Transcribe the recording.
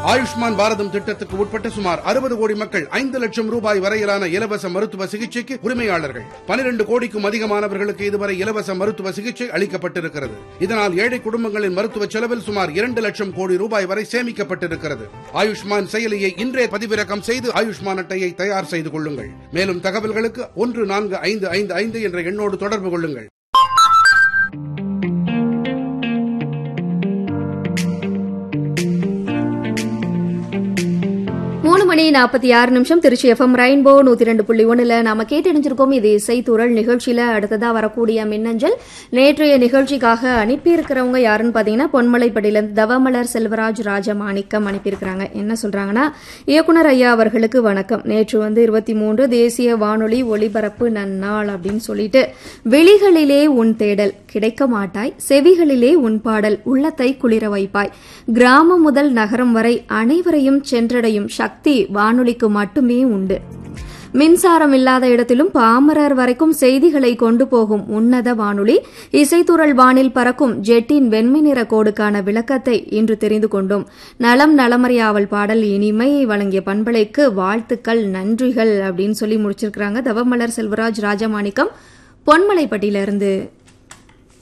ஆயுஷ்மான் பாரதம் திட்டத்துக்கு உட்பட்ட சுமார் அறுபது கோடி மக்கள் ஐந்து லட்சம் ரூபாய் வரையிலான இலவச மருத்துவ சிகிச்சைக்கு உரிமையாளர்கள் பனிரெண்டு கோடிக்கும் அதிகமானவர்களுக்கு இதுவரை இலவச மருத்துவ சிகிச்சை அளிக்கப்பட்டிருக்கிறது இதனால் ஏழை குடும்பங்களின் மருத்துவ செலவில் சுமார் இரண்டு லட்சம் கோடி ரூபாய் வரை சேமிக்கப்பட்டிருக்கிறது ஆயுஷ்மான் செயலியை இன்றே பதிவிறக்கம் செய்து ஆயுஷ்மான் அட்டையை தயார் செய்து கொள்ளுங்கள் மேலும் தகவல்களுக்கு ஒன்று நான்கு ஐந்து ஐந்து ஐந்து என்ற எண்ணோடு தொடர்பு கொள்ளுங்கள் மூணு மணி நாற்பத்தி ஆறு நிமிஷம் திருச்சி எஃப்எம் ரெயின்போ நூத்தி ரெண்டு புள்ளி ஒண்ணுல நாம கேட்டணிஞ்சிருக்கோம் இது இசைத்துறல் நிகழ்ச்சியில அடுத்ததா வரக்கூடிய மின்னஞ்சல் நேற்றைய நிகழ்ச்சிக்காக அனுப்பியிருக்கிறவங்க யாருன்னு பாத்தீங்கன்னா பொன்மலைப்படியில தவமலர் செல்வராஜ் ராஜமாணிக்கம் அனுப்பியிருக்கிறாங்க என்ன சொல்றாங்கன்னா இயக்குனர் ஐயா அவர்களுக்கு வணக்கம் நேற்று வந்து இருபத்தி மூன்று தேசிய வானொலி ஒளிபரப்பு நன்னாள் அப்படின்னு சொல்லிட்டு வெளிகளிலே உன் தேடல் கிடைக்க மாட்டாய் செவிகளிலே உன் பாடல் உள்ளத்தை குளிர வைப்பாய் கிராமம் முதல் நகரம் வரை அனைவரையும் சென்றடையும் சக்தி வானொலிக்கு மட்டுமே உண்டு மின்சாரம் இல்லாத இடத்திலும் பாமரர் வரைக்கும் செய்திகளை கொண்டு போகும் உன்னத வானொலி இசைத்துறள் வானில் பறக்கும் ஜெட்டின் வெண்மை நிற கோடுக்கான விளக்கத்தை இன்று தெரிந்து கொண்டோம் நலம் நலமறியாவல் பாடல் இனிமையை வழங்கிய பண்பலைக்கு வாழ்த்துக்கள் நன்றிகள் அப்படின்னு சொல்லி முடிச்சிருக்கிறாங்க தவமலர் செல்வராஜ் ராஜமாணிக்கம் பொன்மலைப்பட்டியிலிருந்து